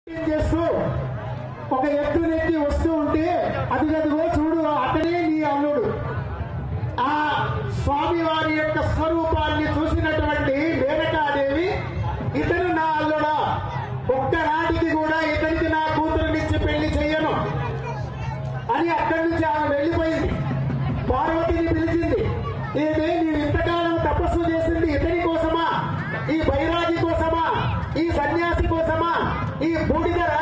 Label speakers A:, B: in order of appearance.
A: చేస్తూ ఒక ఎత్తు నెత్తి వస్తూ ఉంటే అది అదిగో చూడు అతనే నీ అల్లుడు ఆ స్వామి వారి యొక్క స్వరూపాన్ని చూసినటువంటి మేనకాదేవి ఇతను నా అల్లుడా ఒక్కనాటికి కూడా ఇతనికి నా కూతురునిచ్చి పెళ్లి చెయ్యను అని అక్కడి నుంచి ఆమె వెళ్లిపోయింది పార్వతిని పిలిచింది ఏమే నీవు ఇంతకాలం తపస్సు చేసింది ఇతని కోసమా ఈ బైరాగి కోసమా ఈ సన్యాసి కోసమా ఈ బూడిద